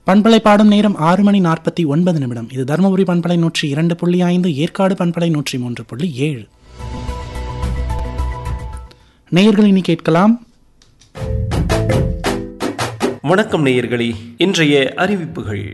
பண்பலை பாடும் நேரம் ஆறு மணி நாற்பத்தி ஒன்பது நிமிடம் இது தருமபுரி பண்பலை நூற்றி இரண்டு புள்ளி ஐந்து ஏற்காடு பண்பலை நூற்றி மூன்று புள்ளி ஏழு நேயர்கள் இனி கேட்கலாம் வணக்கம் நேயர்களே இன்றைய அறிவிப்புகள்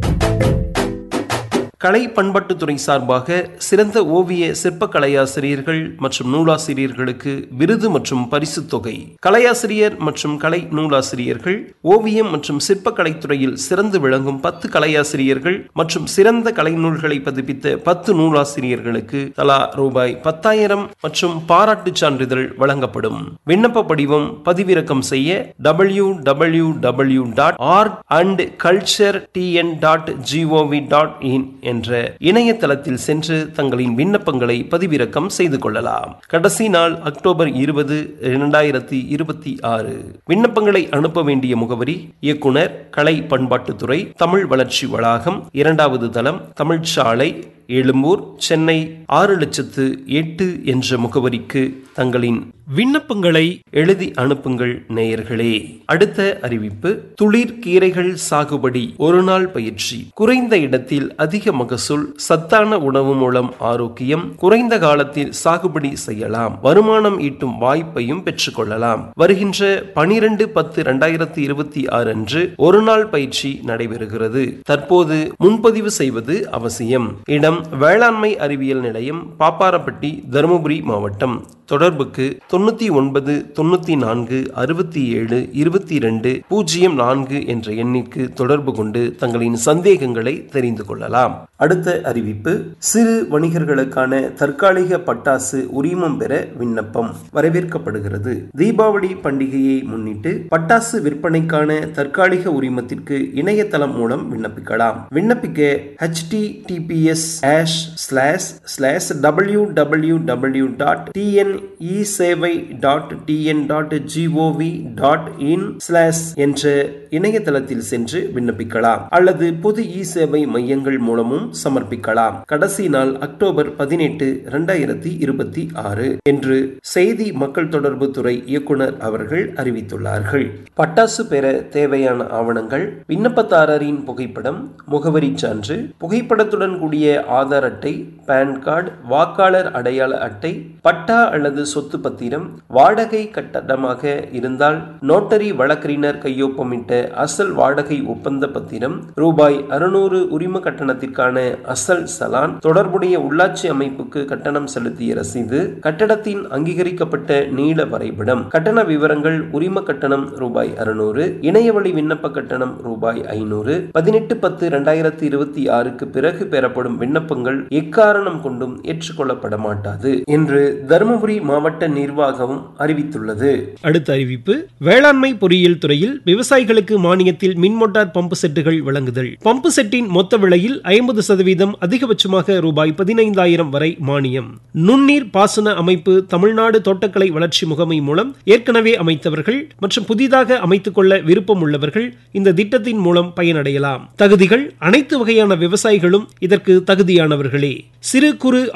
கலை பண்பாட்டுத்துறை சார்பாக சிறந்த ஓவிய சிற்ப கலையாசிரியர்கள் மற்றும் நூலாசிரியர்களுக்கு விருது மற்றும் பரிசு தொகை கலையாசிரியர் மற்றும் கலை நூலாசிரியர்கள் ஓவியம் மற்றும் சிற்பக்கலைத்துறையில் சிறந்து விளங்கும் பத்து கலையாசிரியர்கள் மற்றும் சிறந்த கலை நூல்களை பதிப்பித்த பத்து நூலாசிரியர்களுக்கு தலா ரூபாய் பத்தாயிரம் மற்றும் பாராட்டுச் சான்றிதழ் வழங்கப்படும் விண்ணப்ப படிவம் பதிவிறக்கம் செய்ய W W W dot art and culture TN dot GOV dot in என்ற இணையதளத்தில் சென்று தங்களின் விண்ணப்பங்களை பதிவிறக்கம் செய்து கொள்ளலாம் கடைசி நாள் அக்டோபர் இருபது இரண்டாயிரத்தி இருபத்தி ஆறு விண்ணப்பங்களை அனுப்ப வேண்டிய முகவரி இயக்குனர் கலை பண்பாட்டுத்துறை தமிழ் வளர்ச்சி வளாகம் இரண்டாவது தளம் தமிழ்ச்சாலை எழும்பூர் சென்னை ஆறு லட்சத்து எட்டு என்ற முகவரிக்கு தங்களின் விண்ணப்பங்களை எழுதி அனுப்புங்கள் நேயர்களே அடுத்த அறிவிப்பு துளிர் கீரைகள் சாகுபடி ஒரு நாள் பயிற்சி குறைந்த இடத்தில் அதிக மகசூல் சத்தான உணவு மூலம் ஆரோக்கியம் குறைந்த காலத்தில் சாகுபடி செய்யலாம் வருமானம் ஈட்டும் வாய்ப்பையும் பெற்றுக்கொள்ளலாம் வருகின்ற பனிரெண்டு பத்து இரண்டாயிரத்தி இருபத்தி ஆறு அன்று ஒரு நாள் பயிற்சி நடைபெறுகிறது தற்போது முன்பதிவு செய்வது அவசியம் இடம் வேளாண்மை அறிவியல் நிலையம் பாப்பாரப்பட்டி தருமபுரி மாவட்டம் தொடர்புக்கு தொண்ணூத்தி ஒன்பது தொண்ணூத்தி நான்கு அறுபத்தி ஏழு இருபத்தி ரெண்டு பூஜ்ஜியம் நான்கு என்ற எண்ணிற்கு தொடர்பு கொண்டு தங்களின் சந்தேகங்களை தெரிந்து கொள்ளலாம் அடுத்த அறிவிப்பு சிறு வணிகர்களுக்கான தற்காலிக பட்டாசு உரிமம் பெற விண்ணப்பம் வரவேற்கப்படுகிறது தீபாவளி பண்டிகையை முன்னிட்டு பட்டாசு விற்பனைக்கான தற்காலிக உரிமத்திற்கு இணையதளம் மூலம் விண்ணப்பிக்கலாம் விண்ணப்பிக்க HTTPS hash slash slash W W W dot TN E Sevai dot TN dot GOV dot in slash என்ற இணையதளத்தில் சென்று விண்ணப்பிக்கலாம் அல்லது பொது இ சேவை மையங்கள் மூலமும் சமர்ப்பிக்கலாம் கடைசி நாள் அக்டோபர் பதினெட்டு இரண்டாயிரத்தி இருபத்தி ஆறு என்று செய்தி மக்கள் தொடர்பு துறை இயக்குனர் அவர்கள் அறிவித்துள்ளார்கள் பட்டாசு பெற தேவையான ஆவணங்கள் விண்ணப்பதாரரின் புகைப்படம் முகவரி சான்று புகைப்படத்துடன் கூடிய ஆதார் அட்டை பான் கார்டு வாக்காளர் அடையாள அட்டை பட்டா அல்லது சொத்து பத்திரம் வாடகை கட்டடமாக இருந்தால் நோட்டரி வழக்கறிஞர் கையொப்பமிட்ட அசல் வாடகை ஒப்பந்த பத்திரம் ரூபாய் அறுநூறு உரிம கட்டணத்திற்கான அசல் சலான் தொடர்புடைய உள்ளாட்சி அமைப்புக்கு கட்டணம் செலுத்திய ரசீது கட்டடத்தின் அங்கீகரிக்கப்பட்ட நீள வரைபடம் கட்டண விவரங்கள் உரிம கட்டணம் ரூபாய் அறுநூறு இணையவழி விண்ணப்ப கட்டணம் ரூபாய் ஐநூறு பதினெட்டு பத்து இரண்டாயிரத்தி இருபத்தி ஆறுக்கு பிறகு பெறப்படும் விண்ணப்பங்கள் எக்காரணம் கொண்டும் ஏற்றுக்கொள்ளப்பட மாட்டாது என்று தருமபுரி மாவட்ட நிர்வாகம் அறிவித்துள்ளது அடுத்த அறிவிப்பு வேளாண்மை பொறியியல் துறையில் விவசாயிகளுக்கு மானியத்தில் மின் மோட்டார் பம்பு செட்டுகள் வழங்குதல் பம்பு செட்டின் மொத்த விலையில் ஐம்பது சதவீதம் அதிகபட்சமாக ரூபாய் பதினைந்தாயிரம் வரை மானியம் நுண்ணீர் பாசன அமைப்பு தமிழ்நாடு தோட்டக்கலை வளர்ச்சி முகமை மூலம் ஏற்கனவே அமைத்தவர்கள் மற்றும் புதிதாக அமைத்துக் கொள்ள விருப்பம் உள்ளவர்கள் இந்த திட்டத்தின் மூலம் பயனடையலாம் தகுதிகள் அனைத்து வகையான விவசாயிகளும் இதற்கு தகுதியானவர்களே சிறு குறு